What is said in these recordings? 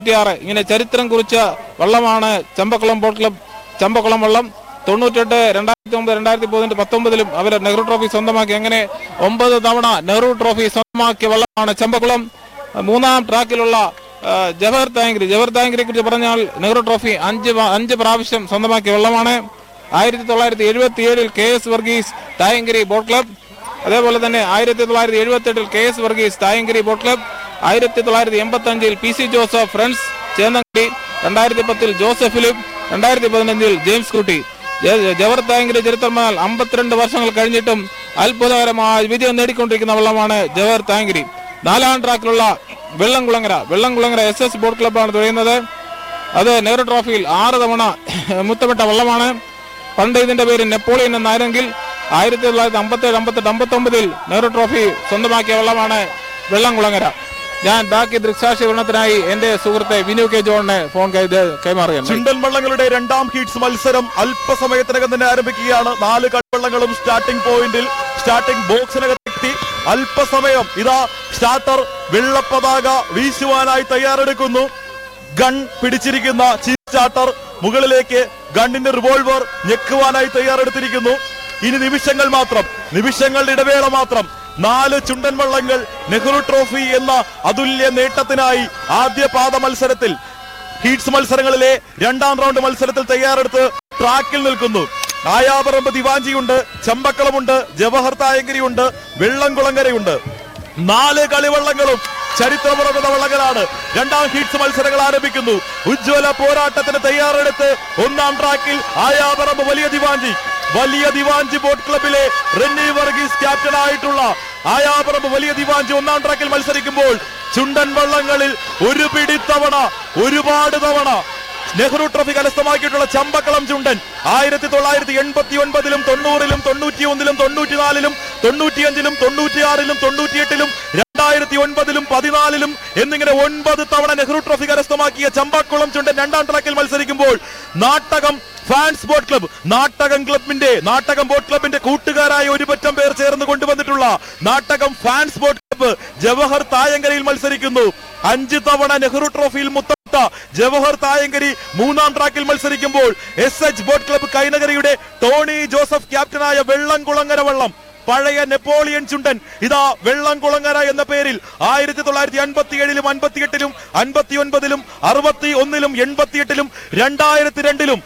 തൊണ്ണൂറ്റിയാറ് ഇങ്ങനെ ചരിത്രം കുറിച്ച വള്ളമാണ് ചമ്പക്കുളം ബോട്ട് ക്ലബ് ചമ്പക്കുളം വള്ളം തൊണ്ണൂറ്റെട്ട് രണ്ടായിരത്തി ഒമ്പത് രണ്ടായിരത്തി പതിനെട്ട് പത്തൊമ്പതിലും അവർ നെഹ്റു ട്രോഫി സ്വന്തമാക്കി അങ്ങനെ ഒമ്പത് തവണ നെഹ്റു ട്രോഫി സ്വന്തമാക്കിയ വള്ളമാണ് ചമ്പക്കുളം മൂന്നാം ട്രാക്കിലുള്ള ആ, ജവഹർ താങ്കരി ജവഹർ താങ്കരിയെ കുറിച്ച് പറഞ്ഞാൽ നെഹ്റു ട്രോഫി അഞ്ച് വ- അഞ്ച് പ്രാവശ്യം സ്വന്തമാക്കിയ വള്ളമാണ് ആയിരത്തി തൊള്ളായിരത്തി എഴുപത്തി ഏഴിൽ K S Varghese Thayankari boat club അതേപോലെ തന്നെ ആയിരത്തി തൊള്ളായിരത്തി എഴുപത്തി എട്ടിൽ K S Varghese Thayankari boat club ആയിരത്തി തൊള്ളായിരത്തി എൺപത്തി അഞ്ചിൽ P C Joseph friends Chennamkari രണ്ടായിരത്തി പത്തിൽ ജോസഫ് ഫിലിപ്പ് രണ്ടായിരത്തി പതിനഞ്ചിൽ ജെയിംസ് കുട്ടി ജ- ജവഹർ താങ്കിന്റെ ചരിത്രമാൽ അമ്പത്തിരണ്ട് വർഷങ്ങൾ കഴിഞ്ഞിട്ടും അത്ഭുതകരമായ വിജയം നേടിക്കൊണ്ടിരിക്കുന്ന വള്ളമാണ് ജവഹർ താങ്കരി നാലാം ട്രാക്കിലുള്ള Vellamkulangara Vellamkulangara S S boat ക്ലബ്ബാണ് തുഴയുന്നത് അത് നെഹ്റു ട്രോഫിയിൽ ആറ് തവണ മുത്തമിട്ട വള്ളമാണ് പണ്ട് ഇതിന്റെ പേര് നെപ്പോളിയൻ എന്നായിരുന്നെങ്കിൽ ആയിരത്തി തൊള്ളായിരത്തി അമ്പത്തേഴ് അമ്പത്തെട്ട് അമ്പത്തൊമ്പതിൽ നെഹ്റു ട്രോഫി സ്വന്തമാക്കിയ വള്ളമാണ് വെള്ളംകുളങ്ങര ഞാൻ ബാക്കി ദൃക്സാക്ഷി വിവരണത്തിനായി എന്റെ സുഹൃത്തെ വിനു കെ ജോണിനെ ഫോൺ കൈ- കൈമാറുകയാണ് ചുണ്ടൻ വള്ളങ്ങളുടെ രണ്ടാം ഹീറ്റ്സ് മത്സരം അല്പസമയത്തിനകം തന്നെ ആരംഭിക്കുകയാണ് നാല് കളിവള്ളങ്ങളും സ്റ്റാർട്ടിംഗ് പോയിന്റിൽ സ്റ്റാർട്ടിംഗ് ബോക്സിനകത്തെത്തി അല്പസമയം ഇതാ സ്റ്റാർട്ടർ വെള്ളപ്പതാക വീശുവാനായി തയ്യാറെടുക്കുന്നു ഗൺ പിടിച്ചിരിക്കുന്ന ചീഫ് സ്റ്റാർട്ടർ മുകളിലേക്ക് ഗണ്ണിന്റെ റിവോൾവർ ഞെക്കുവാനായി തയ്യാറെടുത്തിരിക്കുന്നു ഇനി നിമിഷങ്ങൾ മാത്രം നിമിഷങ്ങളുടെ ഇടവേള മാത്രം നാല് ചുണ്ടൻ വള്ളങ്ങൾ നെഹ്റു ട്രോഫി എന്ന അതുല്യ നേട്ടത്തിനായി ആദ്യ പാദ മത്സരത്തിൽ ഹീറ്റ്സ് മത്സരങ്ങളിലെ രണ്ടാം റൗണ്ട് മത്സരത്തിൽ തയ്യാറെടുത്ത് ട്രാക്കിൽ നിൽക്കുന്നു ആയാപറമ്പ് ദിവാഞ്ചിയുണ്ട് ചമ്പക്കളമുണ്ട് ജവഹർ തായങ്കരിയുണ്ട് വെള്ളംകുളങ്ങരയുണ്ട് നാല് കളിവള്ളങ്ങളും ചരിത്രമുറങ്ങുന്ന വള്ളങ്ങളാണ് രണ്ടാം ഹീറ്റ്സ് മത്സരങ്ങൾ ആരംഭിക്കുന്നു ഉജ്ജ്വല പോരാട്ടത്തിന് തയ്യാറെടുത്ത് ഒന്നാം ട്രാക്കിൽ ആയാപറമ്പ് വലിയ ദിവാഞ്ചി വലിയ ദിവാഞ്ചി ബോട്ട് ക്ലബിലെ റെന്നി വർഗീസ് ക്യാപ്റ്റനായിട്ടുള്ള ആയാപറമ്പ് വലിയ ദിവാഞ്ചി ഒന്നാം ട്രാക്കിൽ മത്സരിക്കുമ്പോൾ ചുണ്ടൻ വള്ളങ്ങളിൽ ഒരു പിടി തവണ ഒരുപാട് തവണ നെഹ്റു ട്രോഫി കരസ്ഥമാക്കിയിട്ടുള്ള ചമ്പക്കളം ചുണ്ടൻ ആയിരത്തി തൊള്ളായിരത്തി എൺപത്തി ഒൻപതിലും തൊണ്ണൂറിലും തൊണ്ണൂറ്റി ഒന്നിലും തൊണ്ണൂറ്റിനാലിലും തൊണ്ണൂറ്റിയഞ്ചിലും തൊണ്ണൂറ്റിയാറിലും തൊണ്ണൂറ്റിയെട്ടിലും രണ്ടായിരത്തി ഒൻപതിലും പതിനാലിലും എന്നിങ്ങനെ ഒൻപത് തവണ നെഹ്റു ട്രോഫി കരസ്ഥമാക്കിയ ചമ്പക്കുളം ചുണ്ടൻ രണ്ടാം ട്രാക്കിൽ മത്സരിക്കുമ്പോൾ Nattakam fans boat club Nattakam ക്ലബിന്റെ നാട്ടകം ബോട്ട് ക്ലബിന്റെ കൂട്ടുകാരായ ഒരു പറ്റം പേർ ചേർന്ന് കൊണ്ടുവന്നിട്ടുള്ള Nattakam fans boat club Jawahar തായങ്കരയിൽ മത്സരിക്കുന്നു അഞ്ച് തവണ നെഹ്റു ട്രോഫിയിൽ മുത്തമിട്ട ജവഹർ തായങ്കരി മൂന്നാം ട്രാക്കിൽ മത്സരിക്കുമ്പോൾ എസ് എച്ച് ബോട്ട് ക്ലബ്ബ് കൈനഗരിയുടെ ടോണി ജോസഫ് ക്യാപ്റ്റനായ വെള്ളംകുളങ്ങര വള്ളം പഴയ നെപ്പോളിയൻ ചുണ്ടൻ ഇതാ വെള്ളംകുളങ്ങര എന്ന പേരിൽ ആയിരത്തി തൊള്ളായിരത്തി അൻപത്തി ഏഴിലും അൻപത്തിയെട്ടിലും അൻപത്തി ഒൻപതിലും അറുപത്തി ഒന്നിലും എൺപത്തിയെട്ടിലും രണ്ടായിരത്തി രണ്ടിലും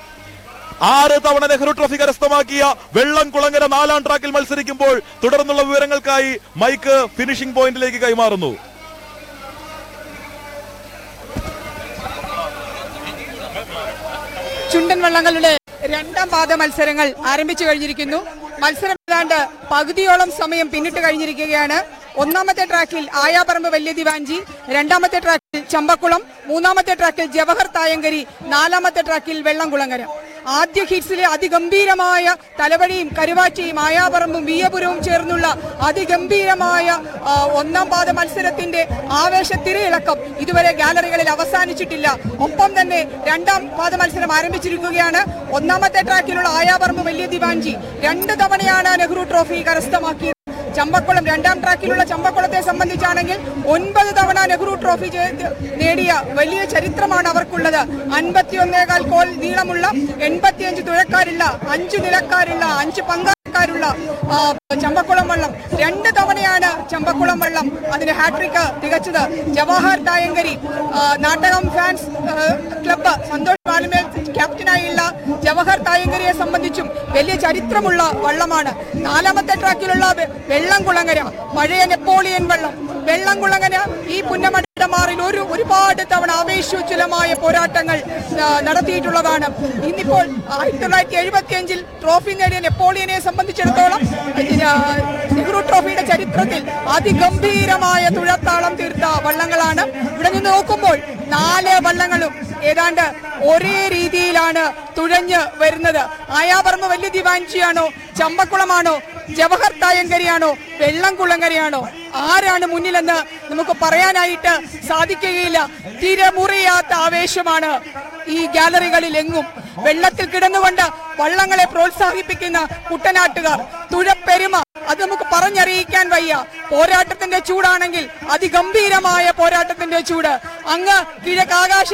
ആറ് തവണ നെഹ്റു ട്രോഫി കരസ്ഥമാക്കിയ വെള്ളംകുളങ്ങര നാലാം ട്രാക്കിൽ മത്സരിക്കുമ്പോൾ തുടർന്നുള്ള വിവരങ്ങൾക്കായി മൈക്ക് ഫിനിഷിംഗ് പോയിന്റിലേക്ക് കൈമാറുന്നു ചുണ്ടൻ വള്ളങ്ങളുടെ രണ്ടാം പാദ മത്സരങ്ങൾ ആരംഭിച്ചു കഴിഞ്ഞിരിക്കുന്നു മത്സരം ഏതാണ്ട് പകുതിയോളം സമയം പിന്നിട്ട് കഴിഞ്ഞിരിക്കുകയാണ് ഒന്നാമത്തെ ട്രാക്കിൽ ആയാപറമ്പ് വലിയ ദിവാഞ്ചി രണ്ടാമത്തെ ട്രാക്കിൽ ചമ്പക്കുളം മൂന്നാമത്തെ ട്രാക്കിൽ ജവഹർ തായങ്കരി നാലാമത്തെ ട്രാക്കിൽ വെള്ളംകുളങ്ങര ആദ്യ ഹിറ്റ്സിലെ അതിഗംഭീരമായ തലവടിയും കരുവാറ്റയും ആയാപറമ്പും വീയപുരവും ചേർന്നുള്ള അതിഗംഭീരമായ ആ, ഒന്നാം പാദ മത്സരത്തിന്റെ ആവേശത്തിരയിളക്കം ഇതുവരെ ഗാലറികളിൽ അവസാനിച്ചിട്ടില്ല ഒപ്പം തന്നെ രണ്ടാം പാദ മത്സരം ആരംഭിച്ചിരിക്കുകയാണ് ഒന്നാമത്തെ ട്രാക്കിലുള്ള ആയാപറമ്പ് വലിയ ദിവാഞ്ചി രണ്ട് തവണയാണ് നെഹ്റു ട്രോഫി കരസ്ഥമാക്കിയത് ചമ്പക്കുളം രണ്ടാം ട്രാക്കിലുള്ള ചമ്പക്കുളത്തെ സംബന്ധിച്ചാണെങ്കിൽ ഒൻപത് തവണ നെഹ്റു ട്രോഫി ചെയ്ത് നേടിയ വലിയ ചരിത്രമാണ് അവർക്കുള്ളത് അൻപത്തിയൊന്നേകാൽ കോൽ നീളമുള്ള എൺപത്തിയഞ്ച് തുഴക്കാരുള്ള അഞ്ചു നിലക്കാരുള്ള അഞ്ച് പങ്കാളിക്കാരുള്ള ആ, ചമ്പക്കുളം വള്ളം രണ്ട് തവണയാണ് ചമ്പക്കുളം വള്ളം അതിന് ഹാട്രിക് തികച്ചത് ജവഹർ തായങ്കരി ആ, നാട്ടകം ഫാൻസ് ആ, ക്ലബ്ബ് സന്തോഷ് പാലുമേൽ ക്യാപ്റ്റനായുള്ള ജവഹർ തായങ്കരിയെ സംബന്ധിച്ചും വലിയ ചരിത്രമുള്ള വള്ളമാണ് നാലാമത്തെ ട്രാക്കിലുള്ള വെ- വെള്ളംകുളങ്ങര പഴയ നെപ്പോളിയൻ വള്ളം വെള്ളംകുളങ്ങര ഈ പുന്നമടയുടെ മാറിൽ ഒരു ഒരുപാട് തവണ ആവേശോജ്വലമായ പോരാട്ടങ്ങൾ ആ, നടത്തിയിട്ടുള്ളതാണ് ഇന്നിപ്പോൾ ആയിരത്തി തൊള്ളായിരത്തി എഴുപത്തി അഞ്ചിൽ ട്രോഫി നേടിയ നെപ്പോളിയനെ സംബന്ധിച്ചിടത്തോളം ആ, നെഹ്റു ട്രോഫിയുടെ ചരിത്രത്തിൽ അതിഗംഭീരമായ തുഴത്താളം തീർത്ത വള്ളങ്ങളാണ് ഇവിടെ നിന്ന് നോക്കുമ്പോൾ നാല് വള്ളങ്ങളും ഏതാണ്ട് ഒരേ രീതിയിലാണ് തുഴഞ്ഞ് വരുന്നത് ആയാപറമ്പ് വലിയ ദിവാഞ്ചിയാണോ ചമ്പക്കുളമാണോ ജവഹർ തായങ്കരിയാണോ വെള്ളംകുളങ്ങരയാണോ ആരാണ് മുന്നിലെന്ന് നമുക്ക് പറയാനായിട്ട് സാധിക്കുകയില്ല തിരമുറിയാത്ത ആവേശമാണ് ഈ ഗാലറികളിൽ എങ്ങും വെള്ളത്തിൽ കിടന്നുകൊണ്ട് വള്ളങ്ങളെ പ്രോത്സാഹിപ്പിക്കുന്ന കുട്ടനാട്ടുകാർ തുഴപ്പെരുമ അത് നമുക്ക് പറഞ്ഞറിയിക്കാൻ വയ്യ പോരാട്ടത്തിന്റെ ചൂടാണെങ്കിൽ അതിഗംഭീരമായ പോരാട്ടത്തിന്റെ ചൂട് അങ്ങ് കിഴക്കാകാശ